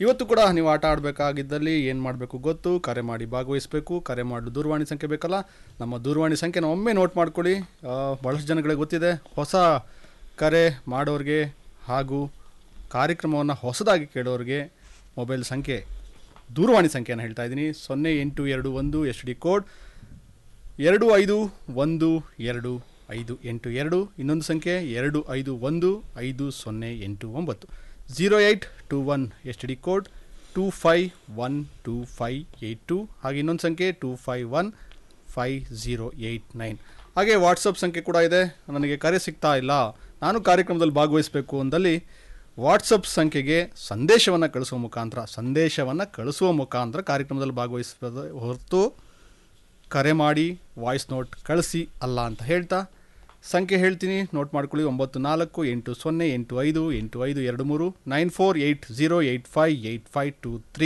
ಇವತ್ತು ಕೂಡ ನೀವು ಆಟ ಆಡಬೇಕಾಗಿದ್ದಲ್ಲಿ ಏನು ಮಾಡಬೇಕು ಗೊತ್ತು ಕರೆ ಮಾಡಿ ಭಾಗವಹಿಸಬೇಕು ಕರೆ ಮಾಡಲು ದೂರವಾಣಿ ಸಂಖ್ಯೆ ಬೇಕಲ್ಲ ನಮ್ಮ ದೂರವಾಣಿ ಸಂಖ್ಯೆನ ಒಮ್ಮೆ ನೋಟ್ ಮಾಡ್ಕೊಳ್ಳಿ ಆ, ಭಾಳಷ್ಟು ಜನಗಳಿಗೆ ಗೊತ್ತಿದೆ ಹೊಸ ಕರೆ ಮಾಡೋರಿಗೆ ಹಾಗೂ ಕಾರ್ಯಕ್ರಮವನ್ನು ಹೊಸದಾಗಿ ಕೇಳೋರಿಗೆ ಮೊಬೈಲ್ ಸಂಖ್ಯೆ ದೂರವಾಣಿ ಸಂಖ್ಯೆಯನ್ನು ಹೇಳ್ತಾ ಇದ್ದೀನಿ ಸೊನ್ನೆ ಎಂಟು ಎರಡು ಒಂದು ಎಚ್ ಡಿ ಕೋಡ್ ಎರಡು ಐದು ಒಂದು ಎರಡು ಐದು ಎಂಟು ಎರಡು ಇನ್ನೊಂದು ಸಂಖ್ಯೆ ಎರಡು ಐದು ಒಂದು ಐದು ಸೊನ್ನೆ ಎಂಟು ಒಂಬತ್ತು zero eight two one H D code two five one two five eight two ಹಾಗೆ ಇನ್ನೊಂದು ಸಂಖ್ಯೆ two five one five zero eight nine ಹಾಗೆ ವಾಟ್ಸಪ್ ಸಂಖ್ಯೆ ಕೂಡ ಇದೆ ನನಗೆ ಕರೆ ಸಿಗ್ತಾ ಇಲ್ಲ ನಾನು ಕಾರ್ಯಕ್ರಮದಲ್ಲಿ ಭಾಗವಹಿಸಬೇಕು ಅಂದಲ್ಲಿ ವಾಟ್ಸಪ್ ಸಂಖ್ಯೆಗೆ ಸಂದೇಶವನ್ನು ಕಳಿಸುವ ಮುಖಾಂತರ ಸಂದೇಶವನ್ನು ಕಳಿಸುವ ಮುಖಾಂತರ ಕಾರ್ಯಕ್ರಮದಲ್ಲಿ ಭಾಗವಹಿಸೋದು ಹೊರತು ಕರೆ ಮಾಡಿ ವಾಯ್ಸ್ ನೋಟ್ ಕಳಿಸಿ ಅಲ್ಲ ಅಂತ ಹೇಳ್ತಾ ಸಂಖ್ಯೆ ಹೇಳ್ತೀನಿ ನೋಟ್ ಮಾಡ್ಕೊಳ್ಳಿ ಒಂಬತ್ತು ನಾಲ್ಕು ಎಂಟು ಸೊನ್ನೆ ಎಂಟು ಐದು ಎಂಟು ಐದು ಎರಡು ಮೂರು nine four eight zero eight five eight five two three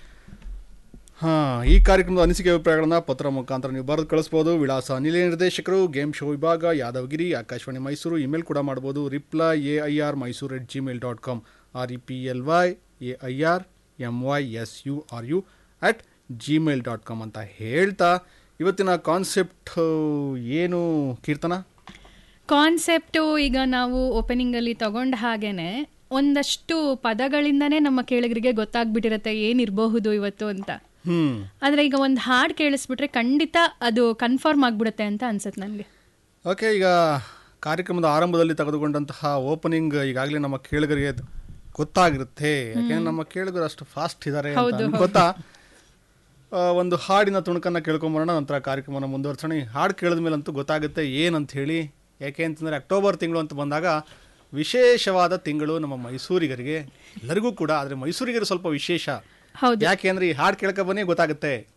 ಹಾಂ ಈ ಕಾರ್ಯಕ್ರಮದ ಅನಿಸಿಕೆ ಅಭಿಪ್ರಾಯಗಳನ್ನು ಪತ್ರ ಮುಖಾಂತರ ನೀವು ಬರೆದು ಕಳಿಸ್ಬೋದು ವಿಳಾಸ ನಿಲಯ ನಿರ್ದೇಶಕರು ಗೇಮ್ ಶೋ ವಿಭಾಗ ಯಾದವಗಿರಿ ಆಕಾಶವಾಣಿ ಮೈಸೂರು ಇಮೇಲ್ ಕೂಡ ಮಾಡ್ಬೋದು reply A I R Mysuru at Gmail dot com R E P L Y A I R M Y S U R U at Gmail dot com ಅಂತ ಹೇಳ್ತಾ ಇವತ್ತಿನ ಕಾನ್ಸೆಪ್ಟ್ ಏನು ಕೀರ್ತನ ಕಾನ್ಸೆಪ್ಟು ಈಗ ನಾವು opening ಅಲ್ಲಿ ತಗೊಂಡ ಹಾಗೇನೆ ಒಂದಷ್ಟು ಪದಗಳಿಂದನೇ ನಮ್ಮ ಕೇಳಿಗರಿಗೆ ಗೊತ್ತಾಗ್ಬಿಟ್ಟಿರತ್ತೆ ಏನಿರಬಹುದು ಇವತ್ತು ಅಂತ ಹ್ಞೂ ಆದ್ರೆ ಈಗ ಒಂದು ಹಾಡು ಕೇಳಿಸ್ಬಿಟ್ರೆ ಖಂಡಿತ ಅದು ಕನ್ಫರ್ಮ್ ಆಗ್ಬಿಡುತ್ತೆ ಅಂತ ಅನ್ಸುತ್ತೆ ನನಗೆ ಓಕೆ ಈಗ ಕಾರ್ಯಕ್ರಮದ ಆರಂಭದಲ್ಲಿ ತೆಗೆದುಕೊಂಡಂತಹ ಓಪನಿಂಗ್ ಈಗಾಗಲೇ ನಮ್ಮ ಕೇಳುಗರಿಗೆ ಅದು ಗೊತ್ತಾಗಿರುತ್ತೆ ಯಾಕೆಂದ್ರೆ ನಮ್ಮ ಕೇಳುಗರು ಅಷ್ಟು ಫಾಸ್ಟ್ ಇದ್ದಾರೆ ಅಂತ ಅನ್ಕೋತಾ ಆ, ಒಂದು ಹಾಡಿನ ತುಣುಕನ್ನು ಕೇಳ್ಕೊಂಬರೋಣ ನಂತರ ಕಾರ್ಯಕ್ರಮನ ಮುಂದುವರ್ಸೋಣ ಈ ಹಾಡು ಕೇಳಿದ ಮೇಲಂತೂ ಗೊತ್ತಾಗುತ್ತೆ ಏನಂತ ಹೇಳಿ ಯಾಕೆ ಅಂತಂದರೆ ಅಕ್ಟೋಬರ್ ತಿಂಗಳು ಅಂತ ಬಂದಾಗ ವಿಶೇಷವಾದ ತಿಂಗಳು ನಮ್ಮ ಮೈಸೂರಿಗರಿಗೆ ಎಲ್ಲರಿಗೂ ಕೂಡ ಆದರೆ ಮೈಸೂರಿಗರು ಸ್ವಲ್ಪ ವಿಶೇಷ ಹೌದು ಯಾಕೆ ಅಂದ್ರೆ ಈ ಹಾಡು ಕೇಳ್ಕೊ ಬನ್ನಿ ಗೊತ್ತಾಗುತ್ತೆ